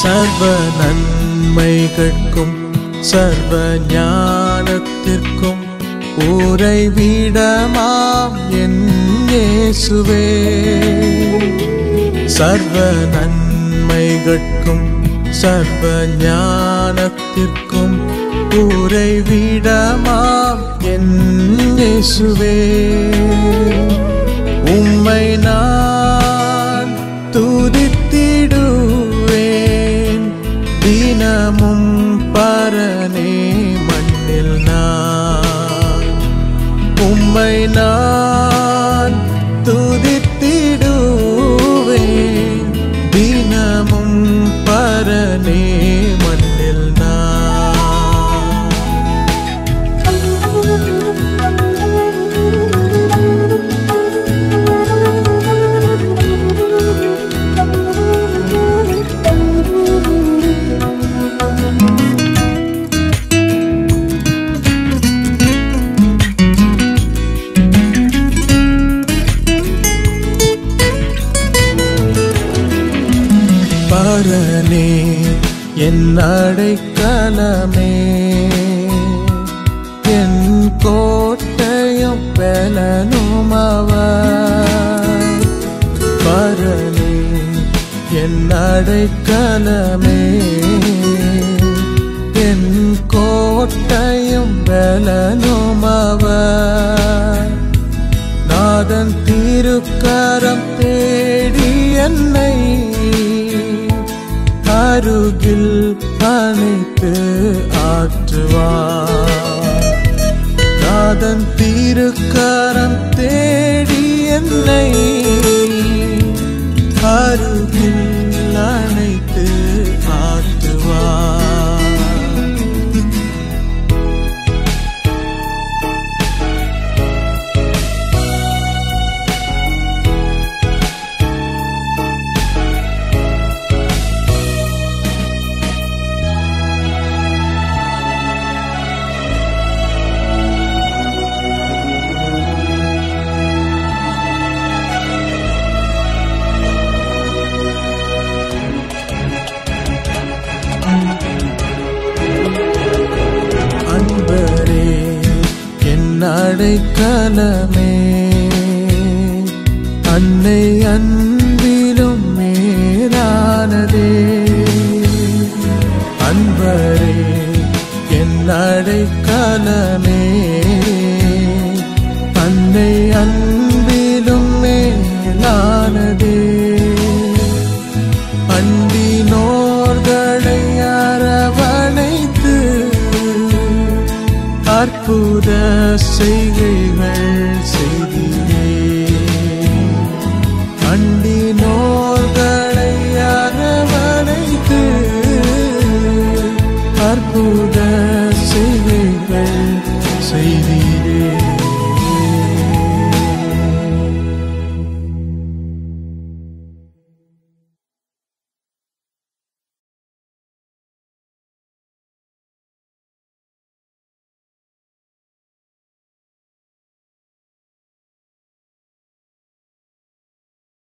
சர்வ நன்மைகட்கும் சர்வ ஞானத்திற்கும் உறைவிடமாம் என் இயேசுவே சர்வ நன்மைகட்கும் சர்வ ஞானத்திற்கும் உறைவிடமாம் என் இயேசுவே உம்மை நான் துதித்திடுவேன் தினமும் பரனே மண்ணில் நான் உம்மை நான் துதித்திடுவேன் தினமும் பரனே மண்ணில் நான் பரனே என் அடைக்கலமே என் கோட்டையும் பலனும் அவர் பரனே என் அடைக்கலமே என் கோட்டையும் பலனும் அவர் நாதன் திருக்கரம் தேடி என்னை அருகில் அணைத்து ஆற்றுவார் நாதன் திருக்கரம் தேடி என்னை அருகில் அணைத்து ஆற்றுவார் அன்பரே என் அடைக்கலமே அன்னை அன்பிலும் மேலானதே அன்பரே என் அடைக்கலமே அன்னை அன்பிலும் மேலானதே அண்டினோர்களை அரவணைத்து அற்புத செய்க